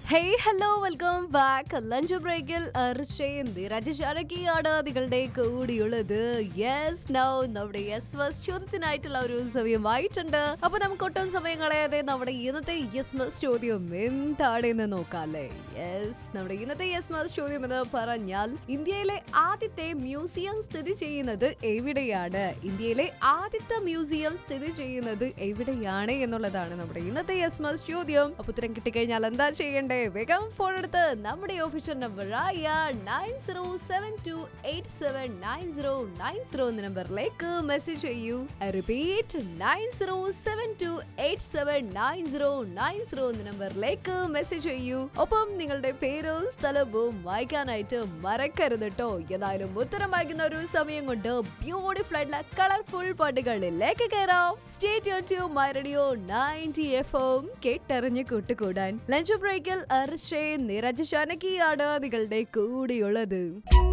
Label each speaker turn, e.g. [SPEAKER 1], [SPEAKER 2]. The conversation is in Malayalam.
[SPEAKER 1] hey hello welcome back lunch ബ്രേക്കിൽ അർഷയും രാജശാരക്കിയാണ് നിങ്ങളുടെ കൂടിയുള്ളത് യെസ് നൗ നമ്മുടെ യെസ് മസ് ചോദ്യത്തിനായിട്ടുള്ള ഒരു സമയമായിട്ടുണ്ട് അപ്പൊ നമുക്ക് ഒട്ടും സമയം കളയാതെ നമ്മുടെ ഇന്നത്തെ യെസ് മസ് ചോദ്യം എന്താണെന്ന് നോക്കാല്ലേ യെസ് നമ്മുടെ ഇന്നത്തെ യെസ് മസ് ചോദ്യം എന്ന് പറഞ്ഞാൽ ഇന്ത്യയിലെ ആദ്യത്തെ മ്യൂസിയം സ്ഥിതി ചെയ്യുന്നത് എവിടെയാണ് ഇന്ത്യയിലെ ആദ്യത്തെ മ്യൂസിയം സ്ഥിതി ചെയ്യുന്നത് എവിടെയാണ് എന്നുള്ളതാണ് നമ്മുടെ ഇന്നത്തെ യെസ് മസ് ചോദ്യം അപ്പൊ ഉത്തരം കിട്ടിക്കഴിഞ്ഞാൽ എന്താ ചെയ്യണ്ടേ വേഗം ഫോൺ എടുത്ത് നമ്മുടെ ഒഫീഷ്യൽ നമ്പർ ആയ nine zero seven two eight seven nine zero nine zero എന്ന നമ്പറിലേക്ക് മെസ്സേജ് ചെയ്യൂ repeat nine zero seven two eight seven nine zero nine zero എന്ന നമ്പറിലേക്ക് മെസ്സേജ് ചെയ്യൂ ഒപ്പം നിങ്ങളുടെ പേരും സ്ഥലവും വായിക്കാനായിട്ട് മറക്കരുത് കേട്ടോ ഏതായാലും ഉത്തരം വായിക്കുന്ന ഒരു സമയം കൊണ്ട് ബ്യൂട്ടിഫുൾ ആയിട്ടുള്ള കളർഫുൾ പാട്ടുകളിലേക്ക് കയറാം state to my radio ninety F M കേട്ടറിഞ്ഞ് കൂട്ടുകൂടാൻ ലഞ്ച് ബ്രേക്കിൽ അർഷേ നിരജ് ഷാനകിയാണ് നിങ്ങളുടെ കൂടെയുള്ളത്